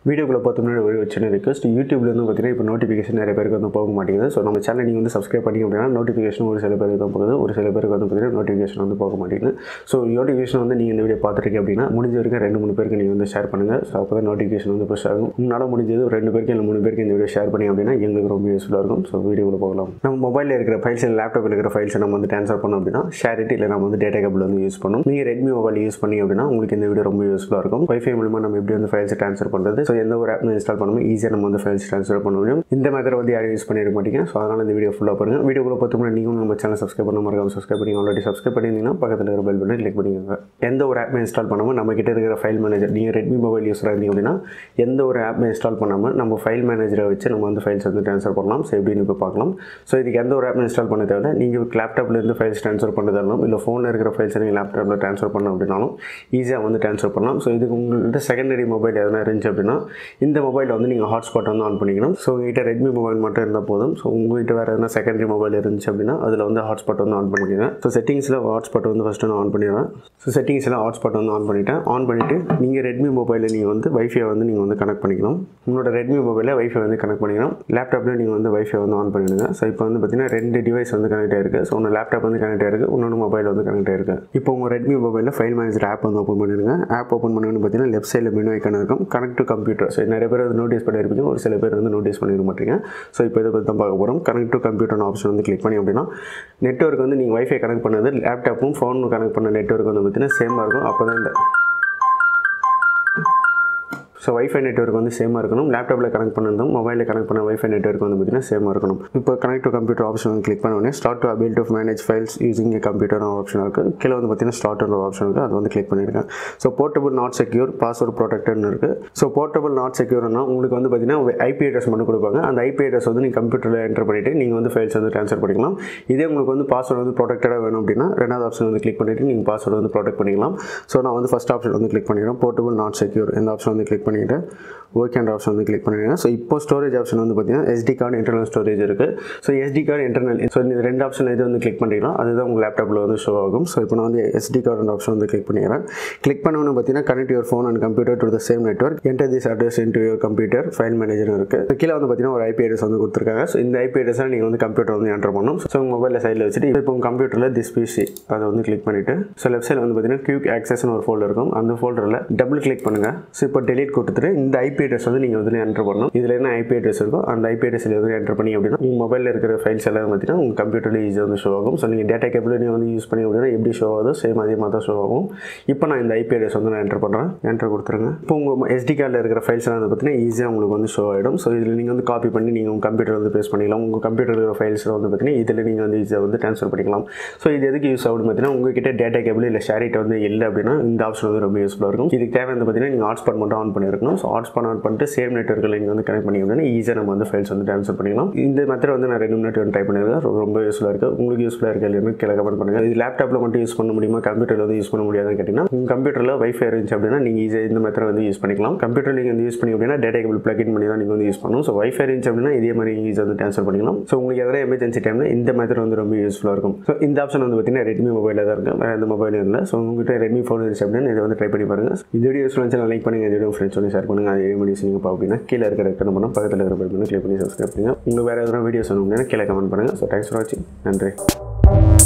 வீடியோக்குள்ள பார்த்து முன்னாடி ஒரு சின்ன ரிக்வஸ்ட் யூடியூப்ல இருந்து பார்த்தீங்கன்னா இப்போ நோட்டிஃபிகேஷன் நிறைய பேருக்கு வந்து போக மாட்டேங்குது ஸோ நம்ம சேனல் நீங்கள் வந்து சப்ஸ்கிரைப் பண்ணி அப்படின்னா நோட்டிஃபிகேஷன் ஒரு சில பேருக்கு தான் போகுது ஒரு சில பேருக்கு வந்து பார்த்தீங்கன்னா நோட்டிஃபிகேஷன் வந்து போக மாட்டேங்குது ஸோ நோட்டிஃபிகேஷன் வந்து நீங்கள் இந்த வீடியோ பார்த்துருக்கீங்க அப்படின்னா முடிஞ்ச வரைக்கும் ரெண்டு மூணு பேருக்கு நீங்கள் வந்து ஷேர் பண்ணுங்கள் ஸோ அப்போ தான் நோட்டிஃபிகேஷன் வந்து புஷ் ஆகும் உங்களால் முடிஞ்சது ஒரு ரெண்டு பேருக்கு இல்லை மூணு பேருக்கு இந்த வீடியோ ஷேர் பண்ணி அப்படின்னா எங்களுக்கு ரொம்ப யூஸ்ஃபுல்லாக இருக்கும் ஸோ வீடியோவில் போகலாம் நம்ம மொபைலில் இருக்கிற ஃபைல்ஸ் இல்லை லேப்டாப்பில் இருக்கிற ஃபைல்ஸை நம்ம வந்து ட்ரான்ஸ்ஃபர் பண்ணோம் அப்படின்னா ஷேர் இட் இல்லை நம்ம வந்து டேட்டா கேபிள் வந்து யூஸ் பண்ணணும் நீங்கள் ரெட்மி மொபைல் யூஸ் பண்ணி அப்படின்னா உங்களுக்கு இந்த வீடியோ ரொம்ப யூஸ்ஃபுல்லாக இருக்கும் வைஃபை மூலமாக நம்ம எப்படி வந்து ஃபைல்ஸை ட்ரான்ஸ்ஃபர் பண்ணுறது ஸோ எந்த ஒரு ஆப் இன்ஸ்டால் பண்ணாமல் ஈஸியாக நம்ம வந்து ஃபைல்ஸ் ட்ரான்ஸ்ஃபர் பண்ண முடியும் இந்த மெத்தட் வந்து யாரும் யூஸ் பண்ணிட மாட்டீங்க ஸோ அதனால் இந்த வீடியோ ஃபுல்லாக பாருங்கள் வீடியோக்குள்ள பார்த்தோம்னா நீங்களும் நம்ம சேனல் சப்ஸ்கிரைப் பண்ண மறக்காம சப்ஸ்கிரைப் பண்ணி ஆல்ரெடி சப்ஸ்கிரைப் பண்ணியிருந்தீங்கன்னா பக்கத்தில் இருக்கிற பெல் பட்டன் கிளிக் பண்ணிக்கோங்க எந்த ஒரு ஆப் இன்ஸ்டால் பண்ணாமல் நம்ம கிட்ட இருக்கிற ஃபைல் மேனேஜர் நீங்கள் ரெட்மி மொபைல் யூஸராக இருந்தீங்க அப்படின்னா எந்த ஒரு ஆப் இன்ஸ்டால் பண்ணாமல் நம்ம ஃபைல் மேனேஜரை வச்சு நம்ம வந்து ஃபைல்ஸ் வந்து ட்ரான்ஸ்ஃபர் பண்ணலாம் ஸோ எப்படின்னு இப்போ பார்க்கலாம் ஸோ இதுக்கு எந்த ஒரு ஆப் இன்ஸ்டால் பண்ண தேவை நீங்கள் லேப்டாப்லேருந்து ஃபைல்ஸ் ட்ரான்ஸ்ஃபர் பண்ணுறதாலும் இல்லை ஃபோனில் இருக்கிற ஃபைல்ஸ் நீங்கள் லேப்டாப்பில் ட்ரான்ஸ்ஃபர் பண்ணணும் அப்படின்னாலும் ஈஸியாக வந்து ட்ரான்ஸ்ஃபர் பண்ணலாம் ஸோ இதுக்கு உங்கள்கிட்ட செகண்டரி மொபைல் எதனா இருந்துச்சு அப்படின்னா இந்த மொபைலில் வந்து நீங்கள் ஹாட்ஸ்பாட் வந்து ஆன் பண்ணிக்கணும் ஸோ உங்கள்கிட்ட ரெட்மி மொபைல் மட்டும் இருந்தால் போதும் ஸோ உங்கள்கிட்ட வேறு எதனா செகண்டரி மொபைல் இருந்துச்சு அப்படின்னா அதில் வந்து ஹாட்ஸ்பாட் வந்து ஆன் பண்ணிக்கோங்க ஸோ செட்டிங்ஸில் ஹாட்ஸ்பாட் வந்து ஃபஸ்ட்டு நான் ஆன் பண்ணிடுவேன் ஸோ செட்டிங்ஸில் ஹாட்ஸ்பாட் வந்து ஆன் பண்ணிவிட்டேன் ஆன் பண்ணிவிட்டு நீங்கள் ரெட்மி மொபைலில் நீங்கள் வந்து வைஃபை வந்து நீங்கள் வந்து கனெக்ட் பண்ணிக்கணும் உங்களோட ரெட்மி மொபைலில் வைஃபை வந்து கனெக்ட் பண்ணிக்கணும் லேப்டாப்பில் நீங்கள் வந்து வைஃபை வந்து ஆன் பண்ணிடுங்க ஸோ இப்போ வந்து பார்த்தீங்கன்னா ரெண்டு டிவைஸ் வந்து கனெக்ட் ஆயிருக்கு ஸோ ஒன்று லேப்டாப் வந்து கனெக்ட் ஆயிருக்கு இன்னொன்று மொபைல் வந்து கனெக்ட் ஆயிருக்கு இப்போ உங்கள் ரெட்மி மொபைலில் ஃபைல் மேனேஜர் ஆப் வந்து ஓப்பன் பண்ணிடுங்க ஆப் ஓப்பன் பண்ணணும்னு பார்த்தீங்கன்னா லெஃப்ட் சைடில் மெனு ஐக்கான இருக்கும் கனெக்ட் டு கம்ப்யூட்டர் ஸோ நிறைய பேர் வந்து நோட்டீஸ் பண்ணியிருப்பீங்க ஒரு சில பேர் வந்து நோட்டீஸ் பண்ணிருக்க மாட்டீங்க ஸோ இப்போ இதை பற்றி தான் பார்க்க போகிறோம் கனெக்ட் டு கம்ப்யூட்டர் ஆப்ஷன் வந்து கிளிக் பண்ணி அப்படின்னா நெட்ஒர்க் வந்து நீங்கள் வைஃபை கனெக்ட் பண்ணது லேப்டாப்பும் ஃபோனும் கனெக்ட் பண்ண நெட்ஒர்க் வந்து பார்த்தீங்கன்னா சேமாக இருக்கும் அப்போ தான் இந்த ஸோ வைஃபை நெட்ஒர்க் வந்து சேமாக இருக்கணும் லேப்டாப்பில் கனெக்ட் பண்ணதும் மொபைலில் கனெக்ட் பண்ண வைஃபை நெட்ஒர்க் வந்து பார்த்தீங்கன்னா சேமாக இருக்கணும் இப்போ கனெக்ட் டு கம்ப்யூட்டர் ஆப்ஷன் வந்து கிளிக் பண்ண உடனே start to able to manage files using a computer option இருக்குது கீழே வந்து பார்த்தீங்கன்னா ஸ்டார்ட் ஆப்ஷன் இருக்குது அது வந்து கிளிக் பண்ணியிருக்கேன் so portable not secure password ப்ரொடெக்டட்னு இருக்குது ஸோ போர்ட்டபிள் நாட் செக்யூர்னா உங்களுக்கு வந்து பார்த்தீங்கன்னா ஐபி அட்ரஸ் மட்டும் கொடுப்பாங்க அந்த ஐபி அட்ரஸ் வந்து நீங்கள் கம்ப்யூட்டரில் என்டர் பண்ணிவிட்டு நீங்கள் வந்து ஃபைல்ஸ் வந்து ட்ரான்ஸ்ஃபர் பண்ணிக்கலாம் இதே உங்களுக்கு வந்து பாஸ்வேர்டு வந்து ப்ரொடெக்டடாக வேணும் அப்படின்னா ரெண்டாவது ஆப்ஷன் வந்து கிளிக் பண்ணிவிட்டு நீங்கள் பாஸ்வேர்டு வந்து ப்ரொடெக்ட் பண்ணிக்கலாம் ஸோ நான் வந்து ஃபஸ்ட் ஆப்ஷன் வந்து கிளிக் பண்ணிக்கிறேன் போர்ட்டபிள் நாட் செக்யூர் இந்த ஆப்ஷன் வந்து கிளிக் பண்ணிவிட்டு ஓகே அண்ட் ஆப்ஷன் வந்து கிளிக் பண்ணிடுங்க ஸோ இப்போ ஸ்டோரேஜ் ஆப்ஷன் வந்து பார்த்தீங்கன்னா எஸ்டி கார்டு இன்டர்னல் ஸ்டோரேஜ் இருக்குது so SD card internal so இந்த ரெண்டு ஆப்ஷன் எது வந்து கிளிக் பண்ணிக்கலாம் அதுதான் உங்கள் லேப்டாப்பில் வந்து ஷோ ஆகும் ஸோ இப்போ நான் வந்து எஸ்டி கார்டு ஆப்ஷன் வந்து கிளிக் பண்ணிடுறேன் கிளிக் பண்ணணும்னு பார்த்தீங்கன்னா connect your phone and computer to the same network enter this address into your computer file manager இருக்குது கீழே வந்து பார்த்தீங்கன்னா ஒரு ஐபி அட்ரஸ் வந்து கொடுத்துருக்காங்க ஸோ இந்த ஐபி அட்ரஸை நீங்கள் வந்து கம்ப்யூட்டர் வந்து என்டர் பண்ணணும் ஸோ உங்கள் மொபைலில் சைடில் வச்சுட்டு இப்போ உங்கள் கம்ப்யூட்டரில் திஸ் பிசி அதை வந்து கிளிக் பண்ணிவிட்டு ஸோ லெஃப்ட் சைடில் வந்து பார்த்தீங்கன்னா கியூக் ஆக்சஸ்னு ஒரு ஃபோல்டர் இருக்கும் அந்த ஃபோல்டரில் டபுள் கிளிக் பண்ணுங்கள் ஸோ இப்போ டெலிட் கொடுத்துட்டு இந்த ஐபி அட்ரஸ் வந்து நீங்கள் வந்து என்டர் பண்ணணும் இதில் என்ன ஐபி அட்ரஸ் இருக்கோ அந்த ஐபி அட்ரஸ் வந்து என்டர் பண்ணி அப்படின்னா உங்கள் மொபைலில் இருக்கிற ஃபைல்ஸ் எல்லாம் பார்த்தீங்கன்னா உங்கள் கம்ப்யூட்டரில் ஈஸியாக வந்து ஷோ ஆகும் ஸோ நீங்கள் டேட்டா கேபிள் நீங்கள் வந்து யூஸ் பண்ணி அப்படின்னா எப்படி ஷோ ஆகுதோ சேம் அதே மாதிரி தான் ஷோ ஆகும் இப்போ நான் இந்த ஐபி அட்ரஸ் வந்து நான் என்டர் பண்ணுறேன் என்டர் கொடுத்துருங்க இப்போ உங்கள் எஸ்டி கார்டில் இருக்கிற ஃபைல்ஸ் எல்லாம் வந்து பார்த்தீங்கன்னா ஈஸியாக உங்களுக்கு வந்து ஷோ ஆகிடும் ஸோ இதில் நீங்கள் வந்து காப்பி பண்ணி நீங்கள் உங்கள் கம்ப்யூட்டர் வந்து பேஸ் பண்ணிக்கலாம் உங்கள் கம்ப்யூட்டர் இருக்கிற ஃபைல்ஸ் வந்து பார்த்தீங்கன்னா இதில் நீங்கள் வந்து ஈஸியாக வந்து ட்ரான்ஸ்ஃபர் பண்ணிக்கலாம் ஸோ இது எதுக்கு யூஸ் ஆகுது பார்த்தீங்கன்னா உங்ககிட்ட டேட்டா கேபிள் இல்லை ஷேரிட் வந்து இல்லை அப்படின்னா இந்த ஆப்ஷன் வந்து ரொம்ப யூஸ்ஃபுல்லாக இருக்கும் இதுக்கு தேவை வந்து பார்த்தீங்கன்னா நீங்கள் ஹாட்ஸ்பாட் மட்டும் ஆன் பண்ணியிருக்கணும் ஸோ ஹாட்ஸ்பாட் ஆன் பண்ணிட்டு சேம் நெட்ஒர்க்கில் நீங்கள் வந்து கனெக்ட் பண்ணி அப்படின்னா ஈஸியாக நம்ம வந்து ஃபைல்ஸ் வந்து ட்ரான்ஸ்ஃபர் பண்ணிக்கலாம் இந்த மெத்தட் வந்து நான் ரெண்டு மினிட் வந்து ட்ரை பண்ணியிருக்கேன் ரொம்ப- ரொம்ப யூஸ்ஃபுல்லாக இருக்குது உங்களுக்கு யூஸ்ஃபுல்லாக இருக்குது இல்லைன்னு கீழே கமெண்ட் பண்ணுங்கள் இது லேப்டாப்பில் மட்டும் யூஸ் பண்ண முடியுமா கம்ப்யூட்டரில் வந்து யூஸ் பண்ண முடியாதுன்னு கேட்டிங்கன்னா உங்கள் கம்ப்யூட்டரில் வைஃபை இருந்துச்சு அப்படின்னா நீங்கள் ஈஸியாக இந்த மெத்தட் வந்து யூஸ் பண்ணிக்கலாம் கம்ப்யூட்டர் நீங்கள் வந்து யூஸ் பண்ணி அப்படின்னா டேட்டா கேபிள் பிளக்இன் பண்ணி தான் நீங்கள் வந்து யூஸ் பண்ணணும் ஸோ வைஃபை இருந்துச்சு அப்படின்னா இதே மாதிரி ஈஸியாக வந்து ட்ரான்ஸ்ஃபர் பண்ணிக்கலாம் ஸோ உங்களுக்கு எதாவது எமர்ஜென்சி டைமில் இந்த மெத்தட் வந்து ரொம்ப யூஸ்ஃபுல்லாக இருக்கும் ஸோ இந்த ஆப்ஷன் வந்து பார்த்தீங்கன்னா ரெட்மி மொபைலில் தான் இருக்குது வேறு எந்த மொபைலும் இல்லை ஸோ உங்கள்கிட்ட ரெட்மி ஃபோன் இருந்துச்சு அப்படின்னா இதை வந்து ட்ரை பண்ணி பாருங்கள் இந்த வீடியோ யூஸ்ஃபுல்லாக லைக் பண்ணுங்கள் இந்த வீடியோ ஃப்ரெண்ட்ஸ் வந்து ஷேர் பண்ணுங்கள் அதே வீடியோஸ் நீங்கள் பார்ப்போம் அப்படின்னா கீழே இருக்கிற ரெக்கமெண்ட் பண்ணால் பக்கத்தில் இருக்கிற பெல் பண்ணி கிளிக் பண்ணி சப்ஸ்கிரைப் பண்ணுங்கள் உங்களுக்கு வேறு எதனா வீடியோஸ் வேணும் அப்படின்னா கீழே கமெண்ட் பண்ணுங்கள் ஸோ தேங்க்ஸ் ஃபார் வாட்சிங் நன்றி